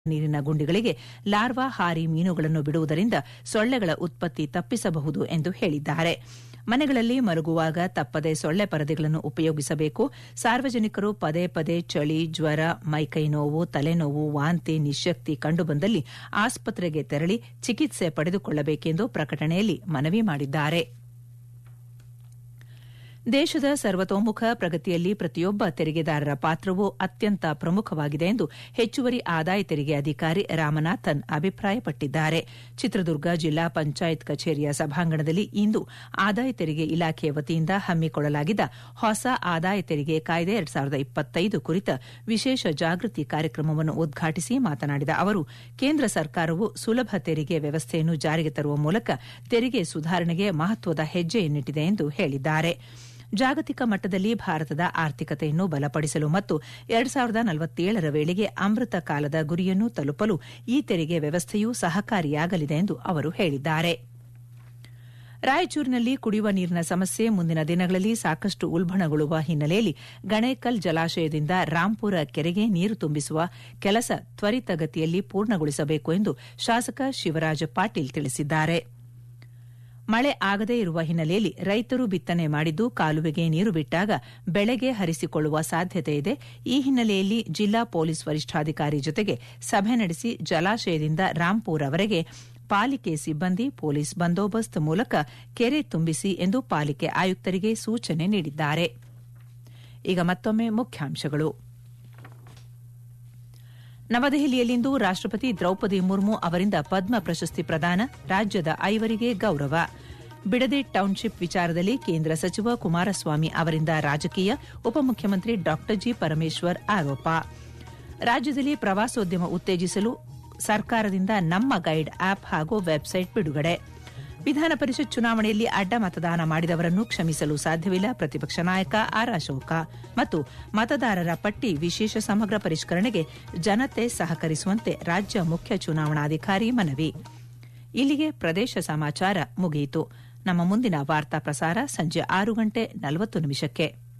ನೀರಿನ ಗುಂಡಿಗಳಿಗೆ ಲಾರ್ವಾ ಹಾರಿ ಮೀನುಗಳನ್ನು ಬಿಡುವುದರಿಂದ ಸೊಳ್ಳೆಗಳ ಉತ್ಪತ್ತಿ ತಪ್ಪಿಸಬಹುದು ಎಂದು ಹೇಳಿದ್ದಾರೆ ಮನೆಗಳಲ್ಲಿ ಮಲಗುವಾಗ ತಪ್ಪದೆ ಸೊಳ್ಳೆ ಪರದೆಗಳನ್ನು ಉಪಯೋಗಿಸಬೇಕು ಸಾರ್ವಜನಿಕರು ಪದೇ ಪದೇ ಚಳಿ ಜ್ವರ ಮೈಕೈ ನೋವು ತಲೆನೋವು ವಾಂತಿ ನಿಶ್ಶಕ್ತಿ ಕಂಡುಬಂದಲ್ಲಿ ಆಸ್ಪತ್ರೆಗೆ ತೆರಳಿ ಚಿಕಿತ್ಸೆ ಪಡೆದುಕೊಳ್ಳಬೇಕೆಂದು ಪ್ರಕಟಣೆಯಲ್ಲಿ ಮನವಿ ಮಾಡಿದ್ದಾರೆ ದೇಶದ ಸರ್ವತೋಮುಖ ಪ್ರಗತಿಯಲ್ಲಿ ಪ್ರತಿಯೊಬ್ಬ ತೆರಿಗೆದಾರರ ಪಾತ್ರವೂ ಅತ್ಯಂತ ಪ್ರಮುಖವಾಗಿದೆ ಎಂದು ಹೆಚ್ಚುವರಿ ಆದಾಯ ತೆರಿಗೆ ಅಧಿಕಾರಿ ರಾಮನಾಥನ್ ಅಭಿಪ್ರಾಯಪಟ್ಟಿದ್ದಾರೆ ಚಿತ್ರದುರ್ಗ ಜಿಲ್ಲಾ ಪಂಚಾಯತ್ ಕಚೇರಿಯ ಸಭಾಂಗಣದಲ್ಲಿ ಇಂದು ಆದಾಯ ತೆರಿಗೆ ಇಲಾಖೆ ವತಿಯಿಂದ ಹಮ್ಮಿಕೊಳ್ಳಲಾಗಿದ್ದ ಹೊಸ ಆದಾಯ ತೆರಿಗೆ ಕಾಯ್ದೆ ಎರಡ್ ಸಾವಿರದ ಇಪ್ಪತ್ತೈದು ಕುರಿತ ವಿಶೇಷ ಜಾಗೃತಿ ಕಾರ್ಯಕ್ರಮವನ್ನು ಉದ್ಘಾಟಿಸಿ ಮಾತನಾಡಿದ ಅವರು ಕೇಂದ್ರ ಸರ್ಕಾರವು ಸುಲಭ ತೆರಿಗೆ ವ್ಯವಸ್ಥೆಯನ್ನು ಜಾರಿಗೆ ತರುವ ಮೂಲಕ ತೆರಿಗೆ ಸುಧಾರಣೆಗೆ ಮಹತ್ವದ ಹೆಜ್ಜೆಯನ್ನಿಟ್ಟಿದೆ ಎಂದು ಹೇಳಿದ್ದಾರೆ ಜಾಗತಿಕ ಮಟ್ಟದಲ್ಲಿ ಭಾರತದ ಆರ್ಥಿಕತೆಯನ್ನು ಬಲಪಡಿಸಲು ಮತ್ತು ಎರಡ್ ಸಾವಿರದ ನಲವತ್ತೇಳರ ವೇಳೆಗೆ ಅಮೃತ ಕಾಲದ ಗುರಿಯನ್ನು ತಲುಪಲು ಈ ತೆರಿಗೆ ವ್ಯವಸ್ಥೆಯು ಸಹಕಾರಿಯಾಗಲಿದೆ ಎಂದು ಅವರು ಹೇಳಿದ್ದಾರೆ ರಾಯಚೂರಿನಲ್ಲಿ ಕುಡಿಯುವ ನೀರಿನ ಸಮಸ್ಯೆ ಮುಂದಿನ ದಿನಗಳಲ್ಲಿ ಸಾಕಷ್ಟು ಉಲ್ಬಣಗೊಳ್ಳುವ ಹಿನ್ನೆಲೆಯಲ್ಲಿ ಗಣೇಕಲ್ ಜಲಾಶಯದಿಂದ ರಾಂಪುರ ಕೆರೆಗೆ ನೀರು ತುಂಬಿಸುವ ಕೆಲಸ ತ್ವರಿತಗತಿಯಲ್ಲಿ ಪೂರ್ಣಗೊಳಿಸಬೇಕು ಎಂದು ಶಾಸಕ ಶಿವರಾಜ ಪಾಟೀಲ್ ತಿಳಿಸಿದ್ದಾರೆ ಮಳೆ ಆಗದೇ ಇರುವ ಹಿನ್ನೆಲೆಯಲ್ಲಿ ರೈತರು ಬಿತ್ತನೆ ಮಾಡಿದ್ದು ಕಾಲುವೆಗೆ ನೀರು ಬಿಟ್ಟಾಗ ಬೆಳೆಗೆ ಹರಿಸಿಕೊಳ್ಳುವ ಸಾಧ್ಯತೆ ಇದೆ ಈ ಹಿನ್ನೆಲೆಯಲ್ಲಿ ಜಿಲ್ಲಾ ಪೊಲೀಸ್ ವರಿಷ್ಠಾಧಿಕಾರಿ ಜೊತೆಗೆ ಸಭೆ ನಡೆಸಿ ಜಲಾಶಯದಿಂದ ರಾಂಪುರವರೆಗೆ ಪಾಲಿಕೆ ಸಿಬ್ಬಂದಿ ಪೊಲೀಸ್ ಬಂದೋಬಸ್ತ್ ಮೂಲಕ ಕೆರೆ ತುಂಬಿಸಿ ಎಂದು ಪಾಲಿಕೆ ಆಯುಕ್ತರಿಗೆ ಸೂಚನೆ ನೀಡಿದ್ದಾರೆ ಈಗ ಮತ್ತೊಮ್ಮೆ ಮುಖ್ಯಾಂಶಗಳು ನವದೆಹಲಿಯಲ್ಲಿಂದು ರಾಷ್ಟಪತಿ ದ್ರೌಪದಿ ಮುರ್ಮು ಅವರಿಂದ ಪದ್ಮ ಪ್ರಶಸ್ತಿ ಪ್ರದಾನ ರಾಜ್ಯದ ಐವರಿಗೆ ಗೌರವ ಬಿಡದಿ ಟೌನ್ಶಿಪ್ ವಿಚಾರದಲ್ಲಿ ಕೇಂದ್ರ ಸಚಿವ ಕುಮಾರಸ್ವಾಮಿ ಅವರಿಂದ ರಾಜಕೀಯ ಉಪಮುಖ್ಯಮಂತ್ರಿ ಡಾ ಜಿ ಪರಮೇಶ್ವರ್ ಆರೋಪ ರಾಜ್ಯದಲ್ಲಿ ಪ್ರವಾಸೋದ್ಯಮ ಉತ್ತೇಜಿಸಲು ಸರ್ಕಾರದಿಂದ ನಮ್ಮ ಗೈಡ್ ಆಪ್ ಹಾಗೂ ವೆಬ್ಸೈಟ್ ಬಿಡುಗಡೆ ವಿಧಾನ ಪರಿಷತ್ ಚುನಾವಣೆಯಲ್ಲಿ ಅಡ್ಡ ಮತದಾನ ಮಾಡಿದವರನ್ನು ಕ್ಷಮಿಸಲು ಸಾಧ್ಯವಿಲ್ಲ ಪ್ರತಿಪಕ್ಷ ನಾಯಕ ಆರ್ ಅಶೋಕ ಮತ್ತು ಮತದಾರರ ಪಟ್ಟಿ ವಿಶೇಷ ಸಮಗ್ರ ಪರಿಷ್ಕರಣೆಗೆ ಜನತೆ ಸಹಕರಿಸುವಂತೆ ರಾಜ್ಯ ಮುಖ್ಯ ಚುನಾವಣಾಧಿಕಾರಿ ಮನವಿ ಇಲ್ಲಿಗೆ ಪ್ರದೇಶ ಸಮಾಚಾರ ಮುಗಿಯಿತು ನಮ್ಮ ಮುಂದಿನ ವಾರ್ತಾ ಪ್ರಸಾರ ಸಂಜೆ ಆರು ಗಂಟೆ ನಲವತ್ತು ನಿಮಿಷಕ್ಕೆ